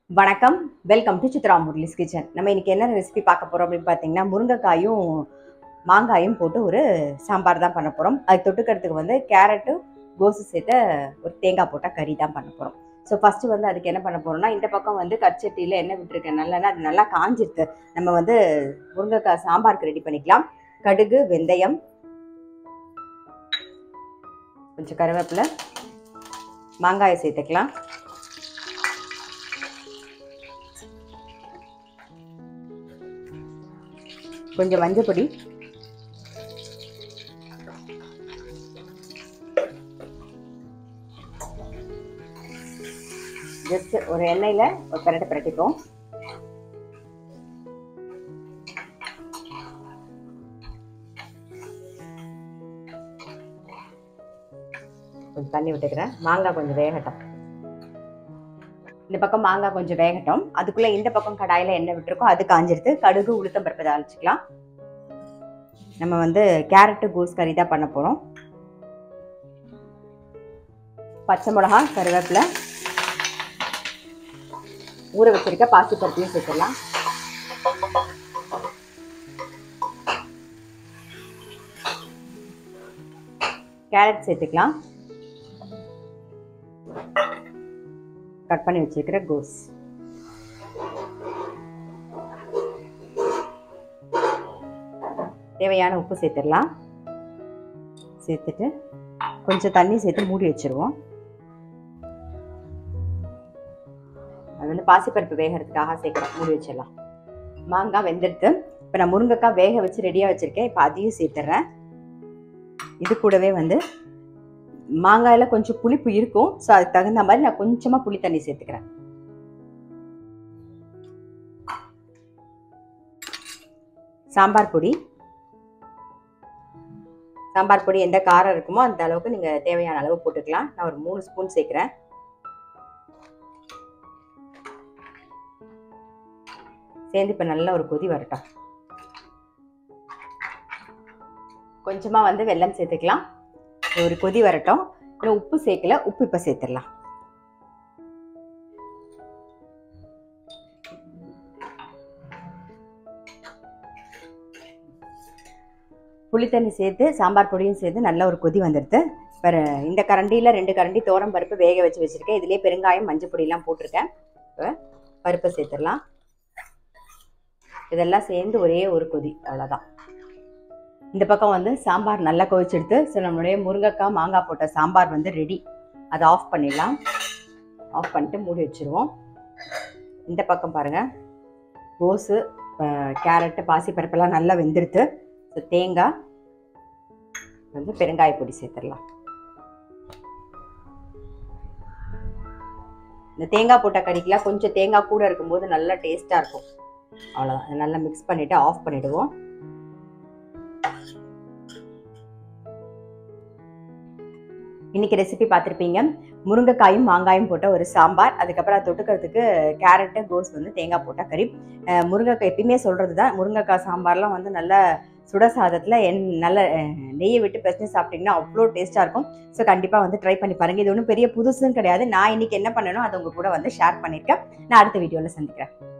வணக்கம் welcome to Chitra Murali's kitchen நம்ம இன்னைக்கு என்ன ரெசிபி பார்க்க போறோம் அப்படின்னு பார்த்தீங்கன்னா முருங்கைக்காயும் மாங்காயும் போட்டு ஒரு சாம்பார் தான் பண்ண போறோம் அது தொட்டுக்கிறதுக்கு வந்து கேரட்டு கோசு சேர்த்த ஒரு தேங்காய் போட்ட கறி தான் பண்ண போறோம் ஸோ ஃபர்ஸ்ட் வந்து அதுக்கு என்ன பண்ண போறோம்னா இந்த பக்கம் வந்து கச்சட்டியில் எண்ணெய் விட்டுருக்கேன் நல்லெண்ணெய் அது நல்லா காஞ்சிருக்கு நம்ம வந்து முருங்கைக்காய் சாம்பாருக்கு ரெடி பண்ணிக்கலாம் கடுகு வெந்தயம் கொஞ்சம் கருவேப்பிலை மாங்காயை சேர்த்துக்கலாம் கொஞ்சம் மஞ்சள் பொடி ஜஸ்ட் ஒரு எண்ணெயில் ஒரு பரட்டை பரட்டிப்போம் கொஞ்சம் தண்ணி விட்டுக்கிறேன் மாங்காய் கொஞ்சம் வேகட்டும் இந்த பக்கம் மாங்காய் கொஞ்சம் வேகட்டும் அதுக்குள்ள இந்த பக்கம் கடாயில எண்ணெய் விட்டுருக்கோம் அது காஞ்சிருது கடுகு உளுத்தம் பருப்பு தாளிச்சுக்கலாம் நம்ம வந்து கேரட்டு கோஸ் கறி தான் பண்ண போறோம் பச்சை மிளகா கருவேப்பிலை ஊற வச்சிருக்க பாசி பருப்பையும் சேர்த்துடலாம் கேரட் சேர்த்துக்கலாம் கட் பண்ணி வச்சிருக்கிற கோஸ் தேவையான உப்பு சேர்த்துடலாம் சேர்த்துட்டு கொஞ்சம் தண்ணி சேர்த்து மூடி வச்சிருவோம் அது வந்து பாசிப்பருப்பு வேகிறதுக்காக சேர்க்குறோம் மூடி வச்சிடலாம் மாங்காய் வெந்துடுத்து இப்போ நான் முருங்கைக்காய் வேக வச்சு ரெடியாக வச்சுருக்கேன் இப்போ அதையும் சேர்த்துட்றேன் இது கூடவே வந்து மாங்காயில் கொஞ்சம் புளிப்பு இருக்கும் ஸோ அதுக்கு தகுந்த மாதிரி நான் கொஞ்சமாக புளி தண்ணி சேர்த்துக்கிறேன் சாம்பார் பொடி சாம்பார் பொடி எந்த காரம் இருக்குமோ அந்த அளவுக்கு நீங்கள் தேவையான அளவு போட்டுக்கலாம் நான் ஒரு மூணு ஸ்பூன் சேர்க்குறேன் சேர்ந்து இப்போ நல்ல ஒரு கொதி வரட்டும் கொஞ்சமாக வந்து வெல்லம் சேர்த்துக்கலாம் ஒரு கொதி வரட்டும் இன்னும் உப்பு சேர்க்கல உப்பு இப்போ சேர்த்துடலாம் புளித்தண்ணி சேர்த்து சாம்பார் பொடியும் சேர்த்து நல்ல ஒரு கொதி வந்துடுது இப்போ இந்த கரண்டியில் ரெண்டு கரண்டி தோரம் பருப்பு வேக வச்சு வச்சுருக்கேன் இதுலேயே பெருங்காயம் மஞ்சள் பொடியெல்லாம் போட்டிருக்கேன் இப்போ பருப்பை சேர்த்துடலாம் இதெல்லாம் சேர்ந்து ஒரே ஒரு கொதி அவ்வளோதான் இந்த பக்கம் வந்து சாம்பார் நல்லா கொதிச்செடுத்து ஸோ நம்மளுடைய முருங்கைக்காய் மாங்காய் போட்ட சாம்பார் வந்து ரெடி அதை ஆஃப் பண்ணிடலாம் ஆஃப் பண்ணிட்டு மூடி வச்சுருவோம் இந்த பக்கம் பாருங்கள் கோஸு கேரட்டு பாசிப்பருப்பெல்லாம் நல்லா வெந்துடுத்து ஸோ தேங்காய் வந்து பெருங்காய பொடி சேர்த்துடலாம் இந்த தேங்காய் போட்ட கறிக்கெலாம் கொஞ்சம் தேங்காய் கூட இருக்கும்போது நல்லா டேஸ்ட்டாக இருக்கும் அவ்வளோதான் நல்லா மிக்ஸ் பண்ணிவிட்டு ஆஃப் பண்ணிவிடுவோம் இன்னைக்கு ரெசிபி பார்த்துருப்பீங்க முருங்கைக்காயும் மாங்காயும் போட்ட ஒரு சாம்பார் அதுக்கப்புறம் தொட்டுக்கிறதுக்கு கேரட்டு கோஸ் வந்து தேங்காய் போட்ட கறி முருங்கைக்காய் எப்பயுமே சொல்கிறது தான் முருங்கைக்காய் சாம்பார்லாம் வந்து நல்ல சுட சாதத்தில் என் நல்ல நெய்யை விட்டு பிரச்சனை சாப்பிட்டிங்கன்னா அவ்வளோ டேஸ்ட்டாக இருக்கும் ஸோ கண்டிப்பாக வந்து ட்ரை பண்ணி பாருங்கள் இது ஒன்றும் பெரிய புதுசுன்னு கிடையாது நான் இன்னைக்கு என்ன பண்ணணும் அதை உங்கள் கூட வந்து ஷேர் பண்ணியிருக்கேன் நான் அடுத்த வீடியோவில் சந்திக்கிறேன்